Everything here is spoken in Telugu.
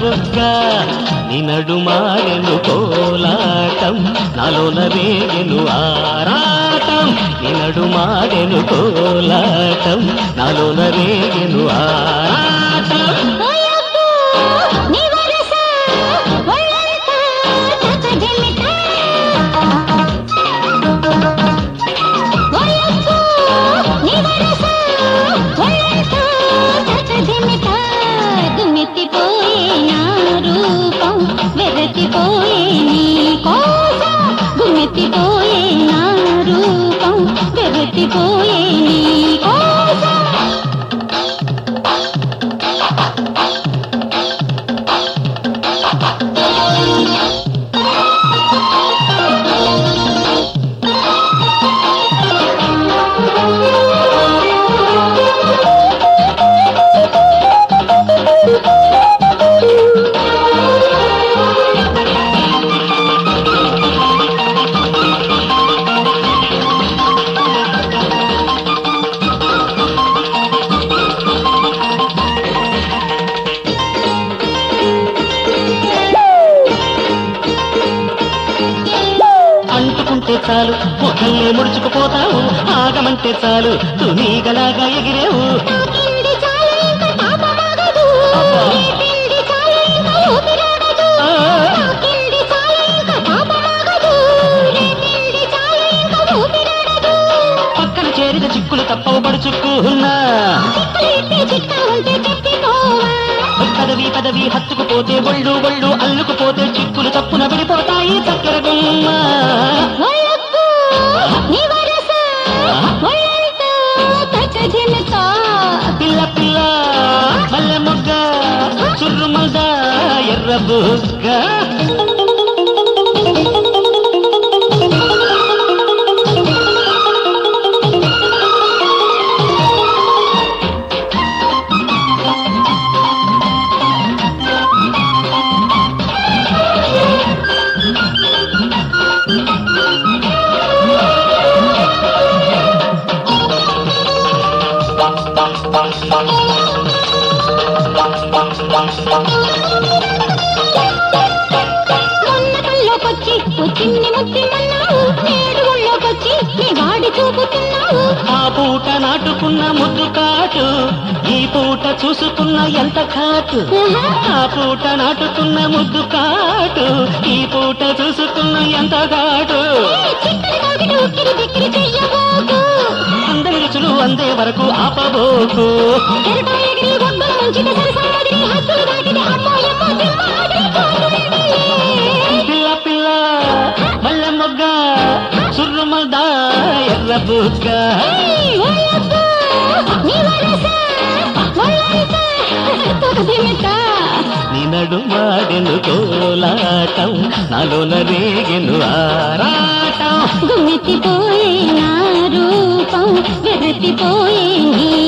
బుగ్గ నీ నడుమాడెను కోలాటం నాలోన రేగెను ఆరాటం నీ నడుమాడెను కోలాటం నాలోన రేగెను ఆరాటం ఓయబ్బో, నీ వరస, ఒళ్ళంతా చకజమిట. ఓయబ్బో, నీ వరస, ఒళ్ళంతా చకజమిట. దుమ్మెత్తిపోయే నా రూపం, వెర్రెత్తిపోయే నీ కోసం. గుమ్మెత్తిపోయే నా రూపం, వెర్రెత్తిపోయే నీ కోసం అంటుకుంటే చాలు మొక్కల్ని ముడుచుకుపోతావు ఆగమంటే చాలు తునీగలాగా ఎగిరేవు తాకింది చాలు ఇంక తాపమాగదు. అబ్బా. రేపింది చాలు ఇంక ఊపిరాడదు. ఆ. తాకింది చాలు ఇంక తాపమాగదు. రేపింది చాలు ఇంక ఊపిరాడదు. పక్కన చేరిన చిక్కులు తప్పవు పడుచుక్కున్నా చిక్కులెత్తి చిక్కా ఉంటే చెప్పిపోవా. పదవి పదవి హత్తుకుపోతే ఒళ్ళు ఒళ్ళు అల్లుకుపోతే చిక్కులు తప్పున విడిపోతాయి చక్కెర గుమ్మ ఒళ్ళబ్బు, నీ వరస, ఒళ్ళంతా తచజిమిత. పిల్ల పిల్ల మల్లె మొగ్గ చుర్రు మల్ద ఎర్ర బుగ్గ మొన్న కల్లోకొచ్చి వచ్చింది ముత్తిమన్నావు నేడు ఒళ్ళోకొచ్చి నీ వాడి చూపుతున్నావు ఆ పూట నాటుకున్న ముద్దు కాటు ఈ పూట చూసుకున్న ఎంత కాటు ఆ పూట నాటుకున్న ముద్దు కాటు ఈ పూట చూసుకున్న ఎంత కాటు చిక్కడి తాగిడి ఉక్కిరి బిక్కిరి చెయ్యబోకు అందరి రుచులు అందే వరకు ఆపబోకు ఎరటా ఎగిరి గొంగల ముంచితే సరసామగిరి హద్దులు దాటితే అమ్మో ఎమ్మో దిమ్మాదిరి పోతున్నది. పిల్ల పిల్ల మల్లె మొగ్గ చుర్రు మల్ద ఎర్ర బుగ్గ ఏయ్, ఓయబ్బో, నీ వరస, ఒళ్ళంతా తొడదిమిట. నీ నడుమాడెను కోలాటం నాలోన రేగెను ఆరాటం గుమ్మెత్తిపోయే నా రూపం వెర్రెత్తిపోయే నీ